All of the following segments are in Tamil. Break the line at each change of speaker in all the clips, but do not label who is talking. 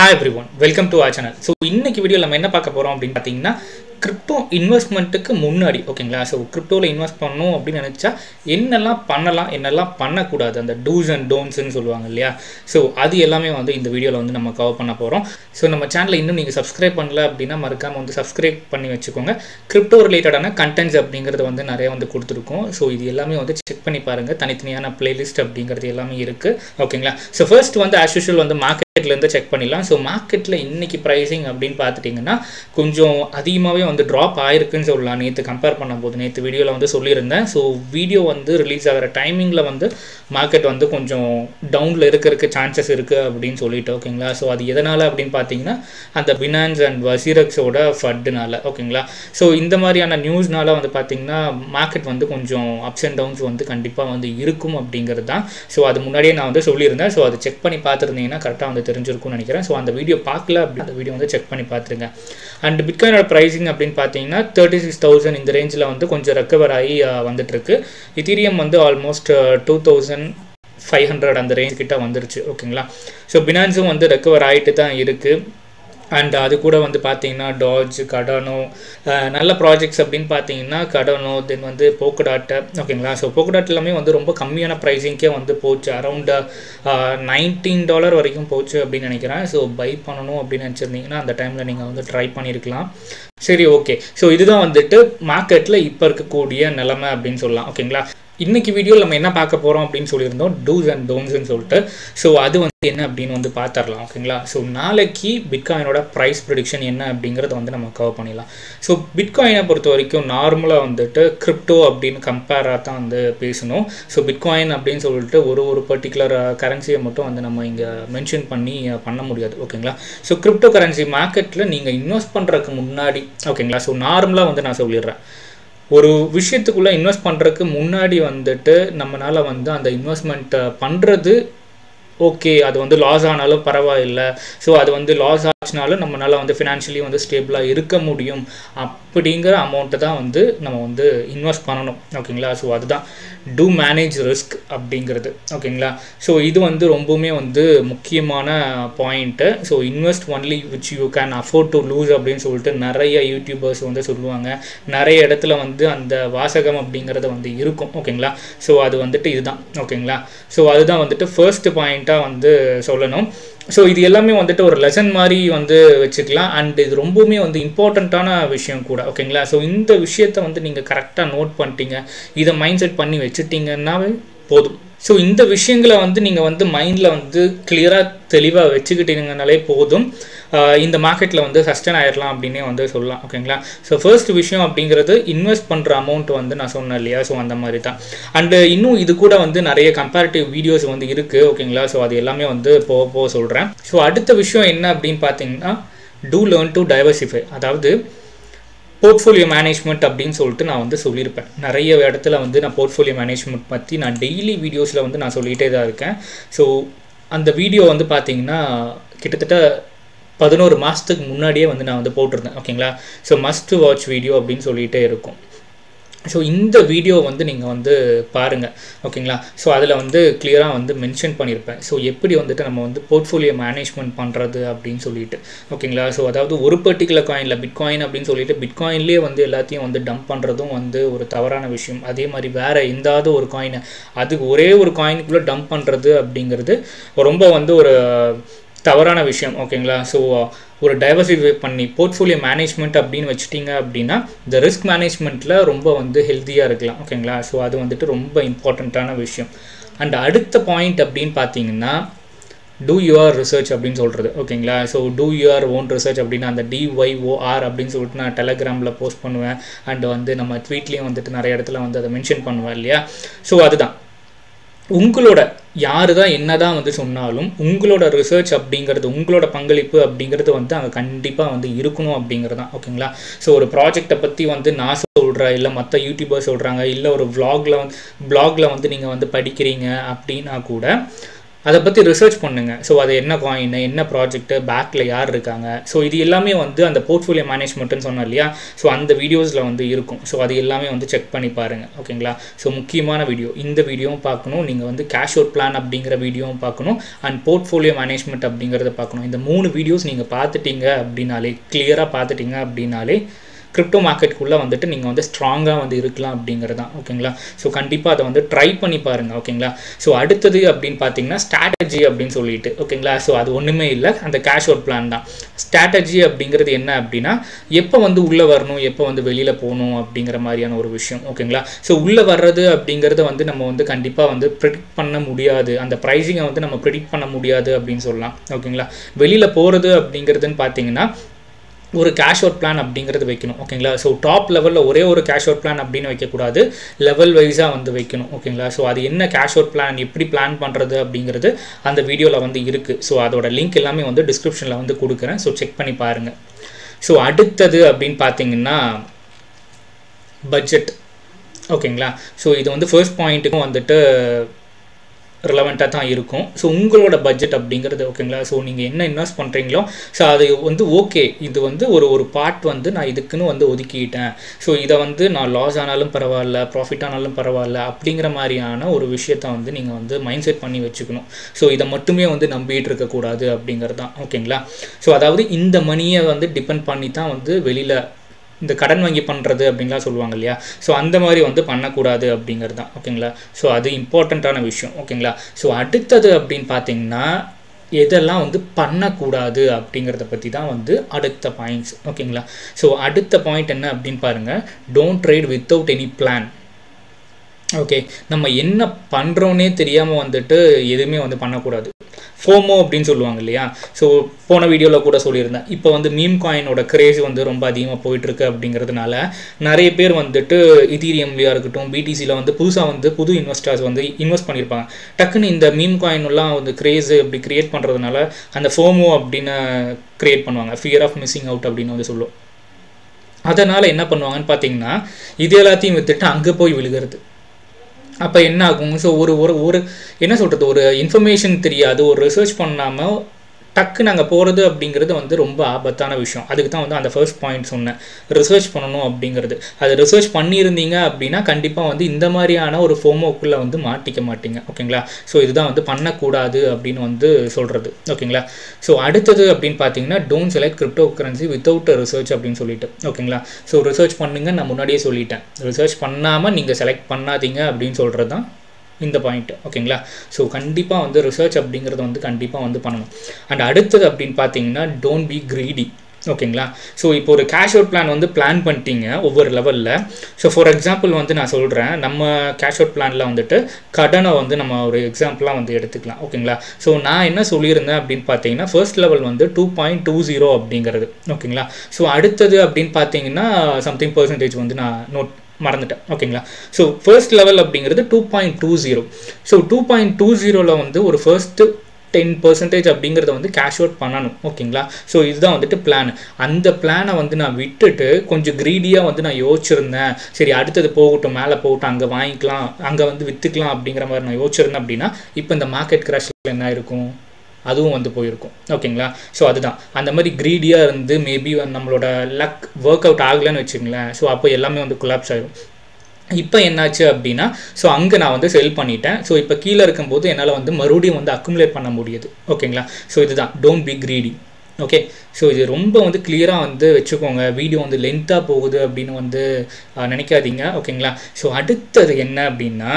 hi everyone welcome to our channel so இன்னைக்கு வீடியோ நம்ம என்ன பார்க்க போகிறோம் அப்படின்னு பார்த்தீங்கன்னா கிரிப்டோ இன்வெஸ்ட்மெண்ட்டுக்கு முன்னாடி ஓகேங்களா ஸோ கிரிப்டோவில் இன்வெஸ்ட் பண்ணணும் அப்படின்னு நினச்சா என்னெல்லாம் பண்ணலாம் என்னெல்லாம் பண்ணக்கூடாது அந்த டூஸ் அண்ட் டோன்ஸ்னு சொல்லுவாங்க இல்லையா ஸோ அது எல்லாமே வந்து இந்த வீடியோவில் வந்து நம்ம கவர் பண்ண போகிறோம் ஸோ நம்ம சேனலை இன்னும் நீங்கள் சப்ஸ்கிரைப் பண்ணல அப்படின்னா மறக்காமல் வந்து சப்ஸ்கிரைப் பண்ணி வச்சுக்கோங்க கிரிப்டோ ரிலேட்டடான கண்டென்ட்ஸ் அப்படிங்கிறது வந்து நிறைய வந்து கொடுத்துருக்கோம் ஸோ இது எல்லாமே வந்து செக் பண்ணி பாருங்கள் தனித்தனியான பிளேலிஸ்ட் அப்படிங்கிறது எல்லாமே இருக்குது ஓகேங்களா ஸோ ஃபர்ஸ்ட் வந்து ஆஸ் யூஷுவல் வந்து மார்க்கெட்லேருந்து செக் பண்ணிடலாம் ஸோ மார்க்கெட்டில் இன்னைக்கு ப்ரைஸிங் அப்படின்னு பார்த்துட்டிங்கன்னா கொஞ்சம் அதிகமாகவே வந்து ட்ராப் ஆயிருக்குன்னு சொல்லலாம் நேற்று கம்பேர் பண்ணும்போது நேற்று வீடியோவில் வந்து சொல்லியிருந்தேன் ஸோ வீடியோ வந்து ரிலீஸ் ஆகிற டைமிங்கில் வந்து மார்க்கெட் வந்து கொஞ்சம் டவுனில் இருக்கிறதுக்கு சான்சஸ் இருக்குது அப்படின்னு சொல்லிட்டு ஓகேங்களா ஸோ அது எதனால் அப்படின்னு பார்த்தீங்கன்னா அந்த பினான்ஸ் அண்ட் வசீரக்ஸோட ஃபட்டுனால ஓகேங்களா ஸோ இந்த மாதிரியான நியூஸ்னால வந்து பார்த்தீங்கன்னா மார்க்கெட் வந்து கொஞ்சம் அப்ஸ் அண்ட் டவுன்ஸ் வந்து கண்டிப்பாக வந்து இருக்கும் அப்படிங்கிறது தான் ஸோ அது முன்னாடியே நான் வந்து சொல்லியிருந்தேன் ஸோ அது செக் பண்ணி பார்த்துருந்தீங்கன்னா கரெக்டாக வந்து தெரிஞ்சிருக்கும்னு நினைக்கிறேன் ஸோ அந்த வீடியோ பார்க்கல அப்படி அந்த வீடியோ வந்து செக் பண்ணி பார்த்துருங்க அண்ட் பிட்காயினோட ப்ரைஸிங் அப்படின்னு பார்த்தீங்கன்னா தேர்ட்டி சிக்ஸ் தௌசண்ட் இந்த ரேஞ்சில் வந்து கொஞ்சம் ரெக்கவர் ஆகி வந்துட்டுருக்கு இத்தீரியம் வந்து almost two thousand five hundred அந்த ரேஞ்ச் கிட்ட வந்துருச்சு ஓகேங்களா ஸோ பினான்ஸும் வந்து ரெக்கவர் ஆகிட்டு தான் இருக்குது அண்ட் அது கூட வந்து பார்த்தீங்கன்னா டாஜ் கடனோ நல்ல ப்ராஜெக்ட்ஸ் அப்படின்னு பார்த்தீங்கன்னா கடனோ தென் வந்து போக்கடாட்டை ஓகேங்களா ஸோ போக்கடாட் எல்லாமே வந்து ரொம்ப கம்மியான ப்ரைஸிங்க்கே வந்து போச்சு அரௌண்ட் நைன்டீன் டாலர் வரைக்கும் போச்சு அப்படின்னு நினைக்கிறேன் ஸோ பை பண்ணணும் அப்படின்னு நினச்சிருந்தீங்கன்னா அந்த டைமில் நீங்கள் வந்து ட்ரை பண்ணியிருக்கலாம் சரி ஓகே ஸோ இதுதான் வந்துட்டு மார்க்கெட்டில் இப்போ இருக்கக்கூடிய நிலமை அப்படின்னு சொல்லலாம் ஓகேங்களா இன்னைக்கு வீடியோவில் நம்ம என்ன பார்க்க போகிறோம் அப்படின்னு சொல்லியிருந்தோம் டூஸ் அண்ட் டோன்ஸ்னு சொல்லிட்டு ஸோ அது வந்து என்ன அப்படின்னு வந்து பார்த்துடலாம் ஓகேங்களா ஸோ நாளைக்கு பிட்காயினோட ப்ரைஸ் ப்ரொடிக்ஷன் என்ன அப்படிங்கிறத வந்து நம்ம கவர் பண்ணிடலாம் ஸோ பிட்காயினை பொறுத்த வரைக்கும் நார்மலாக வந்துட்டு கிரிப்டோ அப்படின்னு கம்பேராக தான் வந்து பேசணும் ஸோ பிட்காயின் அப்படின்னு சொல்லிட்டு ஒரு ஒரு பர்டிகுலர் கரன்சியை மட்டும் வந்து நம்ம இங்கே மென்ஷன் பண்ணி பண்ண முடியாது ஓகேங்களா ஸோ கிரிப்டோ கரன்சி மார்க்கெட்டில் நீங்கள் இன்வெஸ்ட் பண்ணுறதுக்கு முன்னாடி ஓகேங்களா ஸோ நார்மலாக வந்து நான் சொல்லிடுறேன் ஒரு விஷயத்துக்குள்ளே இன்வெஸ்ட் பண்ணுறதுக்கு முன்னாடி வந்துட்டு நம்மளால் வந்து அந்த இன்வெஸ்ட்மெண்ட்டை பண்ணுறது ஓகே அது வந்து லாஸ் ஆனாலும் பரவாயில்லை ஸோ அது வந்து லாஸ் ஆச்சுனாலும் நம்மளால் வந்து ஃபினான்ஷியலி வந்து ஸ்டேபிளாக இருக்க முடியும் அப்படிங்கிற அமௌண்ட்டை தான் வந்து நம்ம வந்து இன்வெஸ்ட் பண்ணணும் ஓகேங்களா ஸோ அதுதான் டூ மேனேஜ் ரிஸ்க் அப்படிங்கிறது ஓகேங்களா ஸோ இது வந்து ரொம்பவுமே வந்து முக்கியமான point so invest only which you can afford to lose அப்படின்னு சொல்லிட்டு நிறைய யூடியூபர்ஸ் வந்து சொல்லுவாங்க நிறைய இடத்துல வந்து அந்த வாசகம் அப்படிங்கிறது வந்து இருக்கும் ஓகேங்களா ஸோ அது வந்துட்டு இதுதான் ஓகேங்களா ஸோ அதுதான் வந்துட்டு ஃபர்ஸ்ட் பாயிண்ட்டாக வந்து சொல்லணும் ஸோ இது எல்லாமே வந்துட்டு ஒரு லெசன் மாதிரி வந்து வச்சுக்கலாம் அண்ட் இது ரொம்பவுமே வந்து இம்பார்ட்டண்ட்டான விஷயம் கூட ஓகேங்களா ஸோ இந்த விஷயத்த வந்து நீங்கள் கரெக்டாக நோட் பண்ணிட்டீங்க இதை மைண்ட் செட் பண்ணி வச்சுட்டிங்கன்னாவே போதும் ஸோ இந்த விஷயங்களை வந்து நீங்கள் வந்து மைண்டில் வந்து கிளியராக தெளிவாக வச்சுக்கிட்டீங்கனாலே போதும் இந்த மார்க்கெட்டில் வந்து சஸ்டைன் ஆயிடலாம் அப்படின்னே வந்து சொல்லலாம் ஓகேங்களா ஸோ ஃபர்ஸ்ட் விஷயம் அப்படிங்கிறது இன்வெஸ்ட் பண்ணுற அமௌண்ட் வந்து நான் சொன்னேன் இல்லையா ஸோ அந்த மாதிரி தான் அண்டு இன்னும் இது கூட வந்து நிறைய கம்பேரிட்டிவ் வீடியோஸ் வந்து இருக்குது ஓகேங்களா ஸோ அது எல்லாமே வந்து போக போக சொல்கிறேன் ஸோ அடுத்த விஷயம் என்ன அப்படின்னு பார்த்தீங்கன்னா டூ லேர்ன் டு டைவர்சிஃபை அதாவது போர்ட்ஃபோலியோ மேனேஜ்மெண்ட் அப்படின்னு சொல்லிட்டு நான் வந்து சொல்லியிருப்பேன் நிறைய இடத்துல வந்து நான் போர்ட்ஃபோலியோ மேனேஜ்மெண்ட் பற்றி நான் டெய்லி வீடியோஸில் வந்து நான் சொல்லிகிட்டே தான் இருக்கேன் ஸோ அந்த வீடியோ வந்து பார்த்தீங்கன்னா கிட்டத்தட்ட பதினோரு மாதத்துக்கு முன்னாடியே வந்து நான் வந்து போட்டிருந்தேன் ஓகேங்களா ஸோ மஸ்ட் வாட்ச் வீடியோ அப்படின்னு சொல்லிகிட்டே இருக்கும் ஸோ இந்த வீடியோ வந்து நீங்கள் வந்து பாருங்கள் ஓகேங்களா ஸோ அதில் வந்து கிளியராக வந்து மென்ஷன் பண்ணியிருப்பேன் ஸோ எப்படி வந்துட்டு நம்ம வந்து போர்ட்ஃபோலியோ மேனேஜ்மெண்ட் பண்ணுறது அப்படின்னு சொல்லிட்டு ஓகேங்களா ஸோ அதாவது ஒரு பர்டிகுலர் காயினில் பிட்காயின் அப்படின்னு சொல்லிட்டு பிட்காயின்லேயே வந்து எல்லாத்தையும் வந்து டம்ப் பண்ணுறதும் வந்து ஒரு தவறான விஷயம் அதே மாதிரி வேறு எந்தாவது ஒரு காயினை அதுக்கு ஒரே ஒரு காயினுக்குள்ளே டம்ப் பண்ணுறது அப்படிங்கிறது ரொம்ப வந்து ஒரு தவறான விஷயம் ஓகேங்களா ஸோ ஒரு டைவர்சிஃபை பண்ணி போர்ட்ஃபோலியோ மேனேஜ்மெண்ட் அப்படின்னு வச்சுட்டிங்க அப்படின்னா இந்த ரிஸ்க் மேனேஜ்மெண்ட்டில் ரொம்ப வந்து ஹெல்த்தியாக இருக்கலாம் ஓகேங்களா ஸோ அது வந்துட்டு ரொம்ப இம்பார்ட்டண்ட்டான விஷயம் அண்ட் அடுத்த பாயிண்ட் அப்படின்னு பார்த்தீங்கன்னா டூ யுவர் ரிசர்ச் அப்படின்னு சொல்கிறது ஓகேங்களா so do your own research அப்படின்னு அந்த டிஒய்ஓஆர் அப்படின்னு சொல்லிட்டு நான் டெலகிராமில் போஸ்ட் பண்ணுவேன் அண்ட் வந்து நம்ம ட்வீட்லேயும் வந்துட்டு நிறைய இடத்துல வந்து அதை மென்ஷன் பண்ணுவேன் இல்லையா ஸோ அதுதான் உங்களோட யார் தான் என்ன தான் வந்து சொன்னாலும் உங்களோட ரிசர்ச் அப்படிங்கிறது உங்களோட பங்களிப்பு அப்படிங்கிறது வந்து அங்கே கண்டிப்பாக வந்து இருக்கணும் அப்படிங்கிறது தான் ஓகேங்களா ஸோ ஒரு ப்ராஜெக்டை பற்றி வந்து நான் சொல்கிறேன் இல்லை மற்ற யூடியூபர் சொல்கிறாங்க இல்லை ஒரு விலாகில் வந்து பிளாகில் வந்து நீங்கள் வந்து படிக்கிறீங்க அப்படின்னா கூட அதை பற்றி ரிசர்ச் பண்ணுங்கள் ஸோ அது என்ன காயின் என்ன ப்ராஜெக்ட்டு பேக்கில் யார் இருக்காங்க ஸோ இது எல்லாமே வந்து அந்த போர்ட்ஃபோலியோ மேனேஜ்மெண்ட்னு சொன்னோம் இல்லையா ஸோ அந்த வீடியோஸில் வந்து இருக்கும் ஸோ அது எல்லாமே வந்து செக் பண்ணி பாருங்கள் ஓகேங்களா ஸோ முக்கியமான வீடியோ இந்த வீடியோவும் பார்க்கணும் நீங்கள் வந்து கேஷ் அவுட் பிளான் அப்படிங்கிற வீடியோவும் பார்க்கணும் அண்ட் போர்ட்ஃபோலியோ மேனேஜ்மெண்ட் அப்படிங்கிறத பார்க்கணும் இந்த மூணு வீடியோஸ் நீங்கள் பார்த்துட்டீங்க அப்படின்னாலே கிளியராக பார்த்துட்டீங்க அப்படின்னாலே கிரிப்டோ மார்க்கெட்டுக்குள்ளே வந்துட்டு நீங்கள் வந்து ஸ்ட்ராங்காக வந்து இருக்கலாம் அப்படிங்கிறது தான் ஓகேங்களா ஸோ கண்டிப்பாக அதை வந்து ட்ரை பண்ணி பாருங்கள் ஓகேங்களா ஸோ அடுத்தது அப்படின்னு பார்த்தீங்கன்னா ஸ்ட்ராட்டஜி அப்படின்னு சொல்லிட்டு ஓகேங்களா ஸோ அது ஒன்றுமே இல்லை அந்த கேஷ் அவுட் பிளான் தான் ஸ்ட்ராட்டஜி அப்படிங்கிறது என்ன அப்படின்னா எப்போ வந்து உள்ளே வரணும் எப்போ வந்து வெளியில் போகணும் அப்படிங்கிற மாதிரியான ஒரு விஷயம் ஓகேங்களா ஸோ உள்ளே வர்றது அப்படிங்கிறத வந்து நம்ம வந்து கண்டிப்பாக வந்து ப்ரிடிக்ட் பண்ண முடியாது அந்த ப்ரைஸிங்கை வந்து நம்ம ப்ரிடிக்ட் பண்ண முடியாது அப்படின்னு சொல்லலாம் ஓகேங்களா வெளியில் போகிறது அப்படிங்கிறதுன்னு பார்த்தீங்கன்னா ஒரு கேஷ் அவுட் பிளான் அப்படிங்கிறது வைக்கணும் ஓகேங்களா ஸோ டாப் லெவலில் ஒரே ஒரு கேஷ் அவுட் பிளான் அப்படின்னு வைக்கக்கூடாது லெவல் வைஸாக வந்து வைக்கணும் ஓகேங்களா ஸோ அது என்ன கேஷ் அவுட் பிளான் எப்படி பிளான் பண்ணுறது அப்படிங்கிறது அந்த வீடியோவில் வந்து இருக்குது ஸோ அதோட லிங்க் எல்லாமே வந்து டிஸ்கிரிப்ஷனில் வந்து கொடுக்குறேன் ஸோ செக் பண்ணி பாருங்கள் ஸோ அடுத்தது அப்படின்னு பார்த்தீங்கன்னா பட்ஜெட் ஓகேங்களா ஸோ இது வந்து ஃபர்ஸ்ட் பாயிண்ட்டுக்கும் வந்துட்டு ரிலவெண்ட்டாக தான் இருக்கும் ஸோ உங்களோட பட்ஜெட் அப்படிங்கிறது ஓகேங்களா ஸோ நீங்கள் என்ன இன்வெஸ்ட் பண்ணுறீங்களோ ஸோ அது வந்து ஓகே இது வந்து ஒரு ஒரு பார்ட் வந்து நான் இதுக்குன்னு வந்து ஒதுக்கிட்டேன் ஸோ இதை வந்து நான் லாஸ் ஆனாலும் பரவாயில்ல ப்ராஃபிட் ஆனாலும் பரவாயில்ல அப்படிங்கிற மாதிரியான ஒரு விஷயத்த வந்து நீங்கள் வந்து மைண்ட் செட் பண்ணி வச்சுக்கணும் ஸோ இதை மட்டுமே வந்து நம்பிட்டு இருக்கக்கூடாது அப்படிங்கிறது தான் ஓகேங்களா ஸோ அதாவது இந்த மணியை வந்து டிபெண்ட் பண்ணி தான் வந்து வெளியில் இந்த கடன் வாங்கி பண்ணுறது அப்படின்லாம் சொல்லுவாங்க இல்லையா ஸோ அந்த மாதிரி வந்து பண்ணக்கூடாது அப்படிங்கிறது தான் ஓகேங்களா ஸோ அது இம்பார்ட்டண்ட்டான விஷயம் ஓகேங்களா ஸோ அடுத்தது அப்படின்னு பார்த்தீங்கன்னா எதெல்லாம் வந்து பண்ணக்கூடாது அப்படிங்கிறத பற்றி தான் வந்து அடுத்த பாயிண்ட்ஸ் ஓகேங்களா ஸோ அடுத்த பாயிண்ட் என்ன அப்படின்னு பாருங்கள் don't trade without any plan okay நம்ம என்ன பண்ணுறோன்னே தெரியாமல் வந்துட்டு எதுவுமே வந்து பண்ணக்கூடாது ஃபோமோ அப்படின்னு சொல்லுவாங்க இல்லையா ஸோ போன வீடியோவில் கூட சொல்லியிருந்தேன் இப்போ வந்து மீம் காயினோட கிரேஸ் வந்து ரொம்ப அதிகமாக போயிட்டுருக்கு அப்படிங்கிறதுனால நிறைய பேர் வந்துட்டு இதீரியம்லையாக இருக்கட்டும் பிடிசியில் வந்து புதுசாக வந்து புது இன்வெஸ்டர்ஸ் வந்து இன்வெஸ்ட் பண்ணியிருப்பாங்க டக்குன்னு இந்த மீம் காயின்லாம் வந்து கிரேஸ் இப்படி க்ரியேட் பண்ணுறதுனால அந்த ஃபோமோ அப்படின்னு க்ரியேட் பண்ணுவாங்க ஃபியர் ஆஃப் மிஸ்ஸிங் அவுட் அப்படின்னு வந்து சொல்லுவோம் அதனால் என்ன பண்ணுவாங்கன்னு பார்த்தீங்கன்னா இது எல்லாத்தையும் வித்துட்டு அங்கே போய் விழுகிறது அப்போ என்ன ஆகும் ஸோ ஒரு ஒரு ஒரு என்ன சொல்கிறது ஒரு இன்ஃபர்மேஷன் தெரியாது ஒரு ரிசர்ச் பண்ணாமல் டக்கு நாங்கள் போகிறது அப்படிங்கிறது வந்து ரொம்ப ஆபத்தான விஷயம் அதுக்கு தான் வந்து அந்த ஃபர்ஸ்ட் பாயிண்ட் சொன்னேன் ரிசர்ச் பண்ணணும் அப்படிங்கிறது அது ரிசர்ச் பண்ணியிருந்தீங்க அப்படின்னா கண்டிப்பாக வந்து இந்த மாதிரியான ஒரு ஃபோமோக்குள்ளே வந்து மாட்டிக்க மாட்டீங்க ஓகேங்களா ஸோ இதுதான் வந்து பண்ணக்கூடாது அப்படின்னு வந்து சொல்கிறது ஓகேங்களா ஸோ அடுத்தது அப்படின்னு பார்த்தீங்கன்னா don't select cryptocurrency without research அப்படின்னு சொல்லிட்டு ஓகேங்களா ஸோ ரிசர்ச் பண்ணுங்க நான் முன்னாடியே சொல்லிட்டேன் ரிசர்ச் பண்ணாமல் நீங்கள் செலக்ட் பண்ணாதீங்க அப்படின்னு சொல்கிறது தான் இந்த பாயிண்ட் ஓகேங்களா ஸோ கண்டிப்பாக வந்து ரிசர்ச் அப்படிங்கிறத வந்து கண்டிப்பாக வந்து பண்ணணும் அண்ட் அடுத்தது அப்படின்னு பார்த்தீங்கன்னா டோன்ட் பி க்ரீடி ஓகேங்களா ஸோ இப்போ ஒரு கேஷ் அவுட் பிளான் வந்து பிளான் பண்ணிட்டீங்க ஒவ்வொரு லெவலில் ஸோ ஃபார் எக்ஸாம்பிள் வந்து நான் சொல்கிறேன் நம்ம கேஷ் அவுட் பிளானில் வந்துட்டு கடனை வந்து நம்ம ஒரு எக்ஸாம்பிளாக வந்து எடுத்துக்கலாம் ஓகேங்களா ஸோ நான் என்ன சொல்லியிருந்தேன் அப்படின்னு பார்த்தீங்கன்னா ஃபர்ஸ்ட் லெவல் வந்து டூ பாயிண்ட் டூ ஜீரோ அப்படிங்கிறது ஓகேங்களா ஸோ அடுத்தது அப்படின்னு பார்த்தீங்கன்னா சம்திங் பர்சன்டேஜ் வந்து நான் நோட் மறந்துட்டேன் ஓகேங்களா ஸோ ஃபர்ஸ்ட் லெவல் அப்படிங்கிறது two point two zero so two point two ஜீரோவில் வந்து ஒரு ஃபர்ஸ்ட்டு டென் பர்சன்டேஜ் அப்படிங்கிறத வந்து கேஷ் அவுட் பண்ணணும் ஓகேங்களா ஸோ இதுதான் வந்துட்டு பிளான் அந்த பிளானை வந்து நான் விட்டுட்டு கொஞ்சம் க்ரீடியாக வந்து நான் யோசிச்சிருந்தேன் சரி அடுத்தது போகட்டும் மேலே போகட்டும் அங்கே வாங்கிக்கலாம் அங்கே வந்து விற்றுக்கலாம் அப்படிங்கிற மாதிரி நான் யோசிச்சிருந்தேன் அப்படின்னா இப்போ இந்த மார்க்கெட் கிராஷில் என்ன இருக்கும் அதுவும் வந்து போயிருக்கும் ஓகேங்களா ஸோ அதுதான் அந்த மாதிரி க்ரீடியாக இருந்து மேபி நம்மளோட லக் ஒர்க் அவுட் ஆகலைன்னு வச்சுங்களேன் ஸோ அப்போ எல்லாமே வந்து கொலாப்ஸ் ஆகிடும் இப்போ என்னாச்சு அப்படின்னா ஸோ அங்கே நான் வந்து செல் பண்ணிட்டேன் ஸோ இப்போ கீழே இருக்கும்போது என்னால் வந்து மறுபடியும் வந்து அக்குமுலேட் பண்ண முடியுது ஓகேங்களா ஸோ இதுதான் don't be greedy okay so இது ரொம்ப வந்து கிளியராக வந்து வச்சுக்கோங்க வீடியோ வந்து லென்த்தாக போகுது அப்படின்னு வந்து நினைக்காதீங்க ஓகேங்களா ஸோ அடுத்தது என்ன அப்படின்னா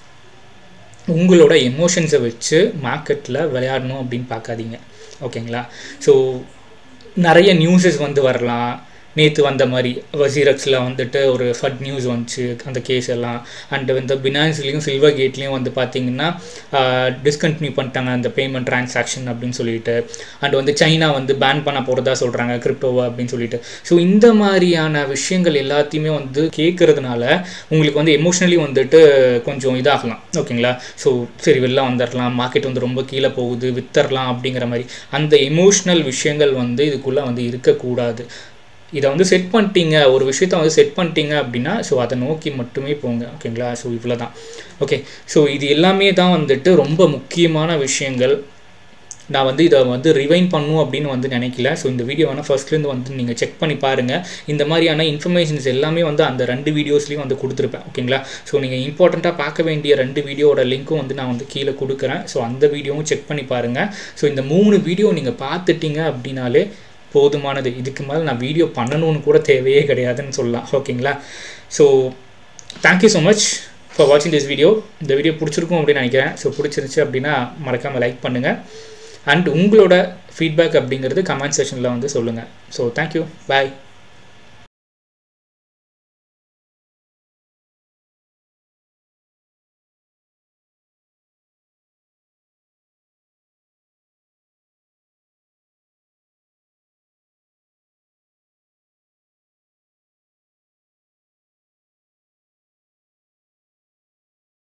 உங்களோட எமோஷன்ஸை வச்சு மார்க்கெட்டில் விளையாடணும் அப்படின்னு பார்க்காதீங்க ஓகேங்களா ஸோ நிறைய நியூஸஸ் வந்து வரலாம் நேற்று வந்த மாதிரி வசீரக்ஸில் வந்துட்டு ஒரு ஃபட் நியூஸ் வந்துச்சு அந்த கேஸ் எல்லாம் அண்ட் வந்து பினான்ஸ்லேயும் சில்வர் கேட்லேயும் வந்து பார்த்தீங்கன்னா டிஸ்கண்டினியூ பண்ணிட்டாங்க அந்த பேமெண்ட் ட்ரான்சாக்ஷன் அப்படின்னு சொல்லிட்டு அண்ட் வந்து சைனா வந்து பேன் பண்ண போகிறதா சொல்கிறாங்க கிரிப்டோவை அப்படின்னு சொல்லிட்டு ஸோ இந்த மாதிரியான விஷயங்கள் எல்லாத்தையுமே வந்து கேட்குறதுனால உங்களுக்கு வந்து எமோஷ்னலி வந்துட்டு கொஞ்சம் இதாகலாம் ஓகேங்களா ஸோ சரி வெளில வந்துடலாம் மார்க்கெட் வந்து ரொம்ப கீழே போகுது வித்தரலாம் அப்படிங்கிற மாதிரி அந்த எமோஷ்னல் விஷயங்கள் வந்து இதுக்குள்ளே வந்து இருக்கக்கூடாது இதை வந்து செட் பண்ணிட்டீங்க ஒரு விஷயத்த வந்து செட் பண்ணிட்டீங்க அப்படின்னா ஸோ அதை நோக்கி மட்டுமே போங்க ஓகேங்களா ஸோ இவ்வளோ தான் ஓகே ஸோ இது எல்லாமே தான் வந்துட்டு ரொம்ப முக்கியமான விஷயங்கள் நான் வந்து இதை வந்து ரிவைன் பண்ணும் அப்படின்னு வந்து நினைக்கல ஸோ இந்த வீடியோ வேணால் ஃபர்ஸ்ட்லேருந்து வந்து நீங்கள் செக் பண்ணி பாருங்கள் இந்த மாதிரியான இன்ஃபர்மேஷன்ஸ் எல்லாமே வந்து அந்த ரெண்டு வீடியோஸ்லேயும் வந்து கொடுத்துருப்பேன் ஓகேங்களா ஸோ நீங்கள் இம்பார்ட்டண்ட்டாக பார்க்க வேண்டிய ரெண்டு வீடியோட லிங்க்கும் வந்து நான் வந்து கீழே கொடுக்குறேன் ஸோ அந்த வீடியோவும் செக் பண்ணி பாருங்கள் ஸோ இந்த மூணு வீடியோ நீங்கள் பார்த்துட்டீங்க அப்படின்னாலே போதுமானது இதுக்கு மேலே நான் வீடியோ பண்ணணும்னு கூட தேவையே கிடையாதுன்னு சொல்லலாம் ஓகேங்களா so thank you so much for வாட்சிங் திஸ் வீடியோ இந்த வீடியோ பிடிச்சிருக்கும் அப்படின்னு நினைக்கிறேன் ஸோ பிடிச்சிருந்துச்சு அப்படின்னா மறக்காமல் லைக் பண்ணுங்கள் அண்ட் உங்களோட ஃபீட்பேக் அப்படிங்கிறது கமெண்ட் செக்ஷனில் வந்து சொல்லுங்கள் ஸோ தேங்க்யூ பாய்